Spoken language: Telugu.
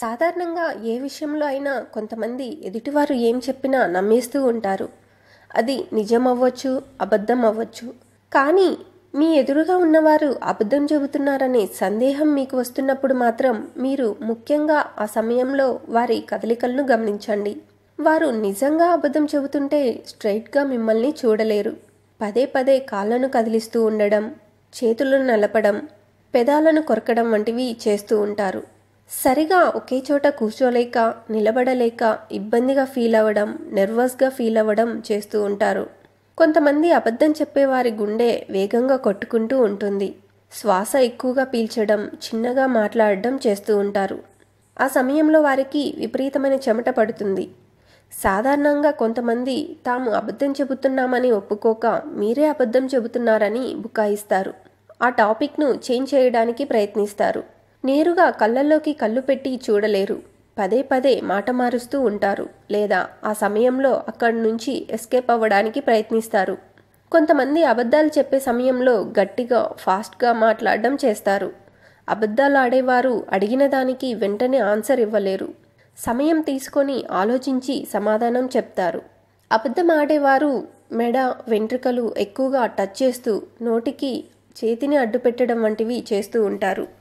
సాధారణంగా ఏ విషయంలో అయినా కొంతమంది ఎదుటివారు ఏం చెప్పినా నమ్మేస్తూ ఉంటారు అది నిజం అవ్వచ్చు అబద్ధం అవ్వచ్చు కానీ మీ ఎదురుగా ఉన్నవారు అబద్ధం చెబుతున్నారనే సందేహం మీకు వస్తున్నప్పుడు మాత్రం మీరు ముఖ్యంగా ఆ సమయంలో వారి కదలికలను గమనించండి వారు నిజంగా అబద్ధం చెబుతుంటే స్ట్రైట్గా మిమ్మల్ని చూడలేరు పదే పదే కాళ్ళను కదిలిస్తూ ఉండడం చేతులను నలపడం పెదాలను కొరకడం వంటివి చేస్తూ ఉంటారు సరిగా ఒకే చోట కూర్చోలేక నిలబడలేక ఇబ్బందిగా ఫీల్ అవ్వడం నెర్వస్గా ఫీల్ అవ్వడం చేస్తూ ఉంటారు కొంతమంది అబద్ధం చెప్పేవారి గుండె వేగంగా కొట్టుకుంటూ ఉంటుంది శ్వాస ఎక్కువగా పీల్చడం చిన్నగా మాట్లాడడం చేస్తూ ఉంటారు ఆ సమయంలో వారికి విపరీతమైన చెమట పడుతుంది సాధారణంగా కొంతమంది తాము అబద్ధం చెబుతున్నామని ఒప్పుకోక మీరే అబద్ధం చెబుతున్నారని బుకాయిస్తారు ఆ టాపిక్ను చేంజ్ చేయడానికి ప్రయత్నిస్తారు నేరుగా కళ్ళల్లోకి కళ్ళు పెట్టి చూడలేరు పదే పదే మాట మారుస్తూ ఉంటారు లేదా ఆ సమయంలో అక్కడి నుంచి ఎస్కేప్ అవ్వడానికి ప్రయత్నిస్తారు కొంతమంది అబద్ధాలు చెప్పే సమయంలో గట్టిగా ఫాస్ట్గా మాట్లాడడం చేస్తారు అబద్ధాలు ఆడేవారు అడిగిన దానికి వెంటనే ఆన్సర్ ఇవ్వలేరు సమయం తీసుకొని ఆలోచించి సమాధానం చెప్తారు అబద్ధం ఆడేవారు మెడ వెంట్రుకలు ఎక్కువగా టచ్ చేస్తూ నోటికి చేతిని అడ్డుపెట్టడం వంటివి చేస్తూ ఉంటారు